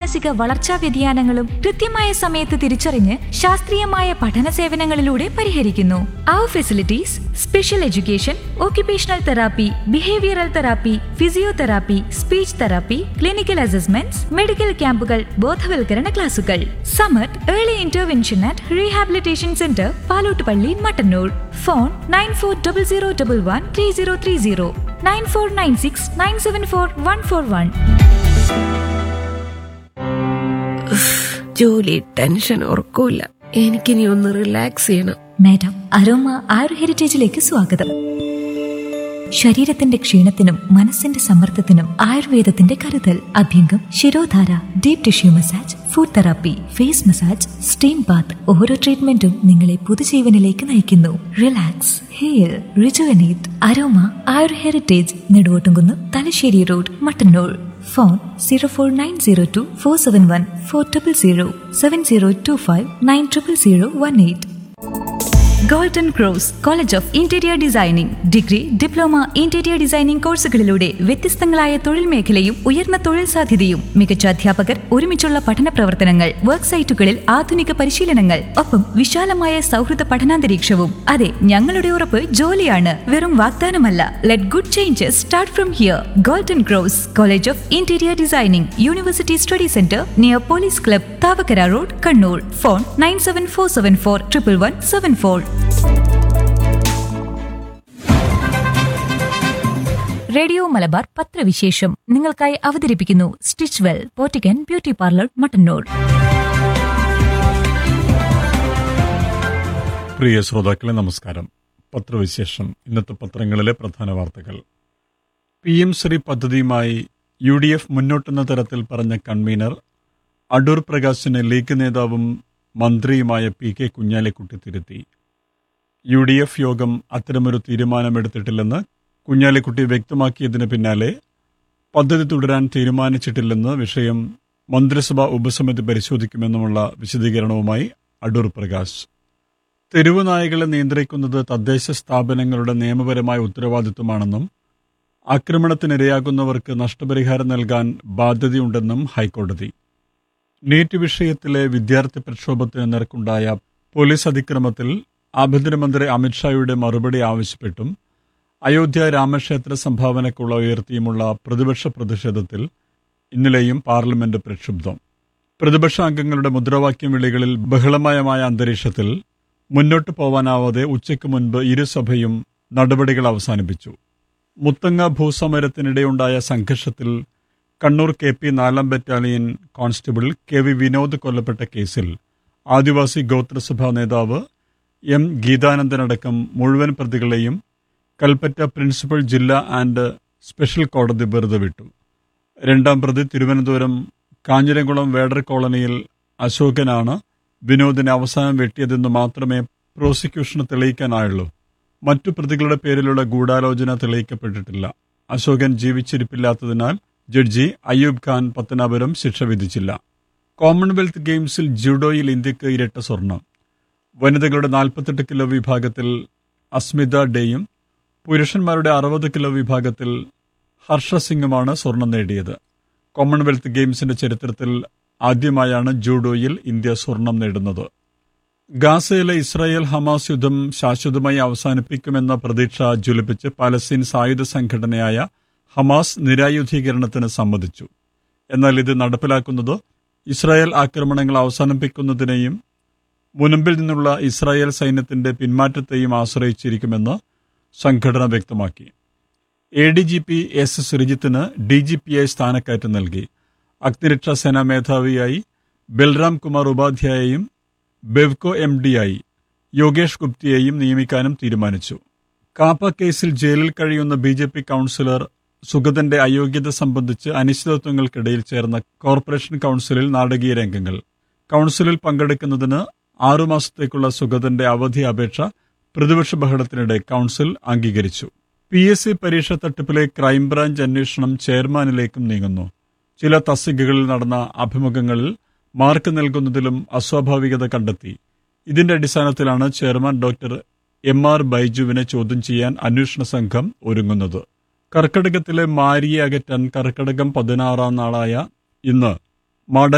മാനസിക വളർച്ചാ വ്യതിയാനങ്ങളും കൃത്യമായ സമയത്ത് തിരിച്ചറിഞ്ഞ് ശാസ്ത്രീയമായ പഠന സേവനങ്ങളിലൂടെ പരിഹരിക്കുന്നു അവർ facilities special education occupational therapy behavioural therapy physiotherapy speech therapy clinical assessments medical ക്യാമ്പുകൾ ബോധവൽക്കരണ ക്ലാസുകൾ Samath early intervention and rehabilitation centre Palottupalli Mattannur phone nine four double zero double one three zero three zero nine four nine six nine seven four one four one ജോലി tension ഉറക്കൂല എനിക്കിനി ഒന്ന് relax ചെയ്യണം madam aroma ആയുർ ഹെറിറ്റേജിലേക്ക് സ്വാഗതം ശരീരത്തിന്റെ ക്ഷീണത്തിനും മനസ്സിന്റെ സമ്മർദ്ദത്തിനും ആയുർവേദത്തിന്റെ കരുതൽ അഭ്യംഗം ശിരോധാര deep tissue massage food therapy face massage steam bath ഓരോ ട്രീറ്റ്മെന്റും നിങ്ങളെ പുതുജീവനിലേക്ക് നയിക്കുന്നു relax hair rejuvenate aroma Ayur heritage Neduvottumkunnu Thalassery road Mattannur phone zero four nine zero two four seven one four triple zero seven zero two five nine triple zero one eight golden cross college of interior designing degree diploma interior designing കോഴ്സുകളിലൂടെ വ്യത്യസ്തങ്ങളായ തൊഴിൽ മേഖലയും ഉയർന്ന തൊഴിൽ സാധ്യതയും മികച്ച അധ്യാപകർ ഒരുമിച്ചുള്ള പഠന പ്രവർത്തനങ്ങൾ വർക്ക് സൈറ്റുകളിൽ ആധുനിക പരിശീലനങ്ങൾ ഒപ്പം വിശാലമായ സൗഹൃദ പഠനാന്തരീക്ഷവും അതെ ഞങ്ങളുടെ ഉറപ്പ് ജോലിയാണ് വെറും വാഗ്ദാനമല്ല let good changes start from here golden cross college of interior designing university study centre near police club Thavakkara road Kannur phone nine seven four seven four triple one seven four radio Malabar പത്രവിശേഷം നിങ്ങൾക്കായി അവതരിപ്പിക്കുന്നു stitch well Pottikkan beauty parlour Mattannur പ്രിയ ശ്രോതാക്കളെ നമസ്കാരം പത്രവിശേഷം ഇന്നത്തെ പത്രങ്ങളിലെ പ്രധാന വാർത്തകൾ പി എം ശ്രീ പദ്ധതിയുമായി യു ഡി എഫ് മുന്നോട്ടെന്ന തരത്തിൽ പറഞ്ഞ കൺവീനർ അടൂർ പ്രകാശിനെ ലീഗ് നേതാവും മന്ത്രിയുമായ പി കെ കുഞ്ഞാലിക്കുട്ടി തിരുത്തി യു ഡി എഫ് യോഗം അത്തരമൊരു തീരുമാനമെടുത്തിട്ടില്ലെന്ന് കുഞ്ഞാലിക്കുട്ടി വ്യക്തമാക്കിയതിന് പിന്നാലെ പദ്ധതി തുടരാൻ തീരുമാനിച്ചിട്ടില്ലെന്ന് വിഷയം മന്ത്രിസഭാ ഉപസമിതി പരിശോധിക്കുമെന്നുമുള്ള വിശദീകരണവുമായി അടൂർ പ്രകാശ് തെരുവ് നായകളെ നിയന്ത്രിക്കുന്നത് തദ്ദേശ സ്ഥാപനങ്ങളുടെ നിയമപരമായ ഉത്തരവാദിത്വമാണെന്നും ആക്രമണത്തിനിരയാകുന്നവർക്ക് നഷ്ടപരിഹാരം നൽകാൻ ബാധ്യതയുണ്ടെന്നും ഹൈക്കോടതി നീറ്റ് വിഷയത്തിലെ വിദ്യാർത്ഥി പ്രക്ഷോഭത്തിന് നേർക്കുണ്ടായ പോലീസ് അതിക്രമത്തിൽ ആഭ്യന്തരമന്ത്രി അമിത്ഷായുടെ മറുപടി ആവശ്യപ്പെട്ടും അയോധ്യ രാമക്ഷേത്ര സംഭാവനക്കുള്ള ഉയർത്തിയുമുള്ള പ്രതിപക്ഷ പ്രതിഷേധത്തിൽ ഇന്നലെയും പാർലമെന്റ് പ്രക്ഷുബ്ധം പ്രതിപക്ഷ അംഗങ്ങളുടെ മുദ്രാവാക്യം വിളികളിൽ ബഹളമയമായ അന്തരീക്ഷത്തിൽ മുന്നോട്ടു പോവാനാവാതെ ഉച്ചയ്ക്ക് മുൻപ് ഇരുസഭയും നടപടികൾ അവസാനിപ്പിച്ചു മുത്തങ്ങ ഭൂസമരത്തിനിടെയുണ്ടായ സംഘർഷത്തിൽ കണ്ണൂർ കെ പി നാലാം battalion constable K V Vinod കൊല്ലപ്പെട്ട കേസിൽ ആദിവാസി ഗോത്രസഭാ നേതാവ് എം ഗീതാനന്ദനടക്കം മുഴുവൻ പ്രതികളെയും കൽപ്പറ്റ പ്രിൻസിപ്പൽ ജില്ലാ ആൻഡ് സ്പെഷ്യൽ കോടതി വെറുതെ വിട്ടു രണ്ടാം പ്രതി തിരുവനന്തപുരം കാഞ്ഞിരംകുളം വേടർ കോളനിയിൽ അശോകനാണ് വിനോദിനെ അവസാനം വെട്ടിയതെന്ന് മാത്രമേ പ്രോസിക്യൂഷന് തെളിയിക്കാനായുള്ളൂ മറ്റു പ്രതികളുടെ പേരിലുള്ള ഗൂഢാലോചന തെളിയിക്കപ്പെട്ടിട്ടില്ല അശോകൻ ജീവിച്ചിരിപ്പില്ലാത്തതിനാൽ ജഡ്ജി അയ്യൂബ് ഖാൻ പത്തനാപുരം ശിക്ഷ വിധിച്ചില്ല കോമൺവെൽത്ത് ഗെയിംസിൽ ജൂഡോയിൽ ഇന്ത്യക്ക് ഇരട്ട സ്വർണം വനിതകളുടെ നാൽപ്പത്തെട്ട് കിലോ വിഭാഗത്തിൽ അസ്മിത ഡേയും പുരുഷന്മാരുടെ അറുപത് കിലോ വിഭാഗത്തിൽ ഹർഷ സിംഗുമാണ് സ്വർണം നേടിയത് കോമൺവെൽത്ത് ഗെയിംസിന്റെ ചരിത്രത്തിൽ ആദ്യമായാണ് ജൂഡോയിൽ ഇന്ത്യ സ്വർണം നേടുന്നത് ഗാസയിലെ ഇസ്രായേൽ ഹമാസ് യുദ്ധം ശാശ്വതമായി അവസാനിപ്പിക്കുമെന്ന പ്രതീക്ഷ ജ്വലിപ്പിച്ച് പാലസ്തീൻ സായുധ സംഘടനയായ ഹമാസ് നിരായുധീകരണത്തിന് സമ്മതിച്ചു എന്നാൽ ഇത് നടപ്പിലാക്കുന്നത് ഇസ്രായേൽ ആക്രമണങ്ങൾ അവസാനിപ്പിക്കുന്നതിനെയും മുനമ്പിൽ നിന്നുള്ള ഇസ്രായേൽ സൈന്യത്തിന്റെ പിന്മാറ്റത്തെയും ആശ്രയിച്ചിരിക്കുമെന്ന് സംഘടന വ്യക്തമാക്കി എ ഡി ജി പി എസ് സുരജിത്തിന് ഡി ജി പിയായി സ്ഥാനക്കയറ്റം നൽകി അഗ്നിരക്ഷാ സേനാ മേധാവിയായി ബൽറാം കുമാർ ഉപാധ്യായയും ബെവ്കോ എം ഡിയായി യോഗേഷ് ഗുപ്തിയെയും നിയമിക്കാനും തീരുമാനിച്ചു കാപ്പ കേസിൽ ജയിലിൽ കഴിയുന്ന ബി ജെ പി കൌൺസിലർ സുഗതന്റെ അയോഗ്യത സംബന്ധിച്ച് അനിശ്ചിതത്വങ്ങൾക്കിടയിൽ ചേർന്ന കോർപ്പറേഷൻ കൌൺസിലിൽ നാടകീയ രംഗങ്ങൾ കൌൺസിലിൽ പങ്കെടുക്കുന്നതിന് ആറുമാസത്തേക്കുള്ള സുഗതന്റെ അവധി അപേക്ഷ പ്രതിപക്ഷ ബഹളത്തിനിടെ കൌൺസിൽ അംഗീകരിച്ചു പി എസ് സി പരീക്ഷ തട്ടിപ്പിലെ ക്രൈംബ്രാഞ്ച് അന്വേഷണം ചെയർമാനിലേക്കും നീങ്ങുന്നു ചില തസ്തികകളിൽ നടന്ന അഭിമുഖങ്ങളിൽ മാർക്ക് നൽകുന്നതിലും അസ്വാഭാവികത കണ്ടെത്തി ഇതിന്റെ അടിസ്ഥാനത്തിലാണ് ചെയർമാൻ ഡോക്ടർ എം ആർ ബൈജുവിനെ ചോദ്യം ചെയ്യാൻ അന്വേഷണ സംഘം ഒരുങ്ങുന്നത് കർക്കടകത്തിലെ മാരിയെ അകറ്റാൻ കർക്കടകം പതിനാറാം നാളായ ഇന്ന് മാട